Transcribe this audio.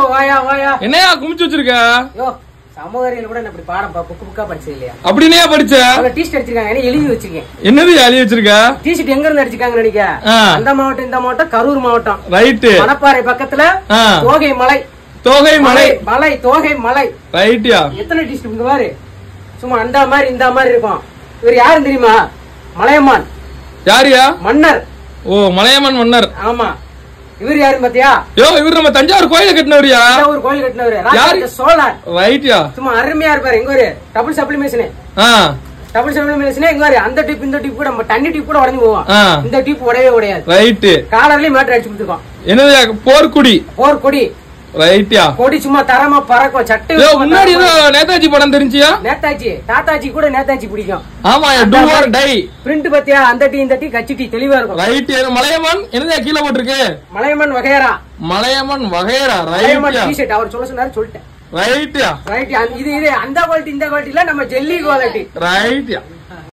வாயா வாயா என்னையா குமிச்சு வச்சிருக்க யோ சமூகறியில கூட நான் இப்படி பாடம் புக்கு புக்கா படிச்சது இல்லையா அப்படின்னே படிச்ச அவங்க டீ ஷர்ட் அடிச்சிருக்காங்க என்ன எழுதி வச்சிருக்கேன் என்னது எழுதி வச்சிருக்க டீ ஷர்ட் எங்க இருந்து அடிச்சிருக்காங்க நினைக்க ஆ. அந்த மாவட்டம் இந்த மாவட்டம் கரூர் மாவட்டம் ரைட்டு மணப்பாறை பக்கத்துல ஆ. தோகை மலை தோகை மலை மலை தோகை மலை ரைட்டியா எத்தனை டீ ஷர்ட் இங்க பாரு சும்மா அந்த மாதிரி இந்த மாதிரி இருக்கும் இவர் யாருன்னு தெரியுமா மலையமான் யாரியா மன்னர் ஓ மலையம்மன் மன்னர் ஆமா இவர் யாருன்னு பாத்தியா யோ இவர் நம்ம தஞ்சாவூர் கோயில கட்டினவரியா ஒரு கோயில் கட்டினவர் ராஜராஜ சோழன் ரைட்டியா சும்மா அருமையா இருப்பாரு எங்க ஒரு டபுள் சப்ளிமேஷன் ஆ டபுள் சப்ளிமேஷன் எங்க ஒரு அந்த டிப் இந்த டிப் கூட நம்ம தண்ணி டிப் கூட உடஞ்சு போவோம் ஆ இந்த டிப் உடையவே உடையாது ரைட்டு காலர்லயும் மேட்டர் அடிச்சு கொடுத்துருக்கோம் என்னது போர்க்குடி போர் கொடி ரைட்டியா கொடி சும்மா தரமா பறக்கும் சட்டை யோ சும்மா முன்னாடி தரமா ஏதோ நேதாஜி படம் தெரிஞ்சியா நேதாஜி தாத்தாஜி கூட நேதாஜி பிடிக்கும் ஆமா டூ ஆர் டை பிரிண்ட் பத்தியா அந்த டீ இந்த டீ கச்சி டீ தெளிவா இருக்கும் ரைட் மலையம்மன் என்னது கீழே போட்டிருக்கு மலையம்மன் வகையரா மலையம்மன் வகையரா மலையம்மன் ரைட்டியா டி ஷர்ட் அவர் சொல்ல சொன்னாரு சொல்லிட்டேன் ரைட்டியா ரைட் இது இது அந்த குவாலிட்டி இந்த குவாலிட்டில நம்ம ஜெல்லி குவாலிட்டி ரைட்டியா